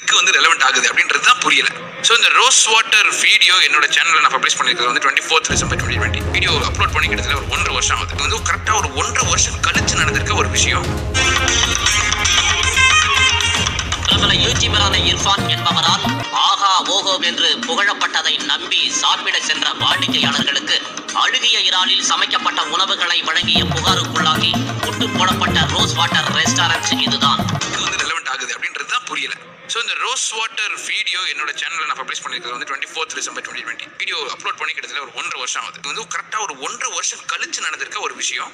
க்கு வந்து ரெலவெண்ட் ஆகுது அப்படின்றது தான் புரியல ஸோ இந்த ரோஸ் வாட்டர் வீடியோ என்னோட சேனலில் நான் பப்ளிஷ் பண்ணியிருக்கிறது வந்து twenty fourth December twenty twenty video upload பண்ணி கிட்டத்தட்ட ஒரு ஒன்றரை வருஷம் ஆகுது இது வந்து கரெக்டாக ஒரு ஒன்றரை வருஷம் கழிச்சு நடந்திருக்க ஒரு விஷயம் பிரபல யூடியூபரான இர்ஃபான் என்பவரால் ஆகா ஓஹோ என்று புகழப்பட்டதை நம்பி சாப்பிட சென்ற வாடிக்கையாளர்களுக்கு அழுகிய இறாலில் சமைக்கப்பட்ட உணவுகளை வழங்கிய புகாருக்குள்ளாகி புட்டு போடப்பட்ட ரோஸ் வாட்டர் ரெஸ்டாரண்ட் இதுதான் இது வந்து ரெலவெண்ட் ஆகுது அப்படின்றது தான் புரியல ஸோ இந்த ரோஸ் வாட்டர் வீடியோ என்னோட சேனலில் நான் பப்ளிஷ் பண்ணியிருக்கிறது வந்து twenty fourth December twenty twenty video upload பண்ணி கிட்டத்தட்ட ஒரு ஒன்றரை வருஷம் ஆகுது இது வந்து கரெக்டாக ஒரு ஒன்றரை வருஷம் கழிச்சு நடந்திருக்க ஒரு விஷயம்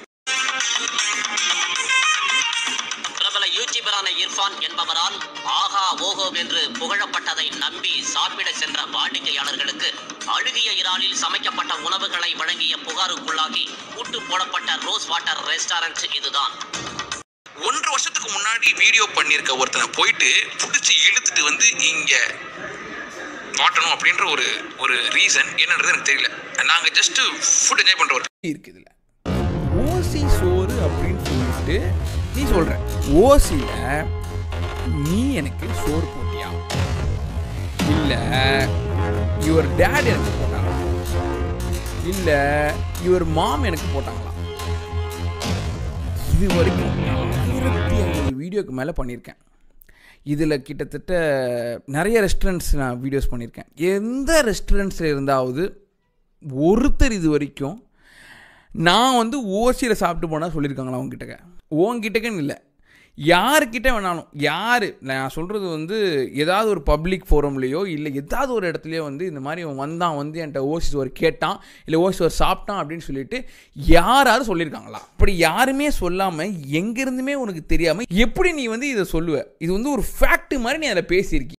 பிரபல யூடியூபரான இர்ஃபான் என்பவரால் ஆகா ஓஹோ என்று புகழப்பட்டதை நம்பி சாப்பிட சென்ற வாடிக்கையாளர்களுக்கு அழுகிய இறாலில் சமைக்கப்பட்ட உணவுகளை வழங்கிய புகாருக்குள்ளாகி பூட்டு போடப்பட்ட ரோஸ் வாட்டர் ரெஸ்டாரண்ட் இதுதான் ஒன்றரை வருஷத்துக்கு முன்னாடி வீடியோ பண்ணியிருக்க ஒருத்தனை போயிட்டு பிடிச்சி இழுத்துட்டு வந்து இங்க மாட்டணும் அப்படின்ற ஒரு ஒரு ரீசன் என்னன்றது எனக்கு தெரியல நாங்கள் ஜஸ்ட் ஃபுட் என்ஜாய் பண்ற ஒரு இருக்கு இதில் ஓசி சோறு அப்படின்னு சொல்லிட்டு நீ சொல்கிற ஓசியில் நீ எனக்கு சோறு போட்டியா இல்லை யுவர் டேட் எனக்கு போட்டாங்களா இல்லை யுவர் மாம் எனக்கு போட்டாங்களா இது வரைக்கும் ஆயிரத்தி ஐநூறு வீடியோக்கு மேலே பண்ணியிருக்கேன் இதில் கிட்டத்தட்ட நிறைய ரெஸ்டாரண்ட்ஸ் நான் வீடியோஸ் பண்ணியிருக்கேன் எந்த ரெஸ்டாரண்ட்ஸில் இருந்தாவது ஒருத்தர் இது வரைக்கும் நான் வந்து ஓசியில் சாப்பிட்டு போனால் சொல்லியிருக்காங்களா உங்ககிட்டக்க உங்ககிட்டக்கன்னு இல்லை யாருக்கிட்ட வேணாலும் யார் நான் சொல்கிறது வந்து ஏதாவது ஒரு பப்ளிக் ஃபோரம்லேயோ இல்லை ஏதாவது ஒரு இடத்துலையோ வந்து இந்த மாதிரி அவன் வந்தான் வந்து என்கிட்ட ஓசி ஒரு கேட்டான் இல்லை ஓசி ஒரு சாப்பிட்டான் அப்படின்னு சொல்லிட்டு யாராவது சொல்லியிருக்காங்களா அப்படி யாருமே சொல்லாமல் எங்கேருந்துமே உனக்கு தெரியாமல் எப்படி நீ வந்து இதை சொல்லுவ இது வந்து ஒரு ஃபேக்ட் மாதிரி நீ அதில் பேசியிருக்கி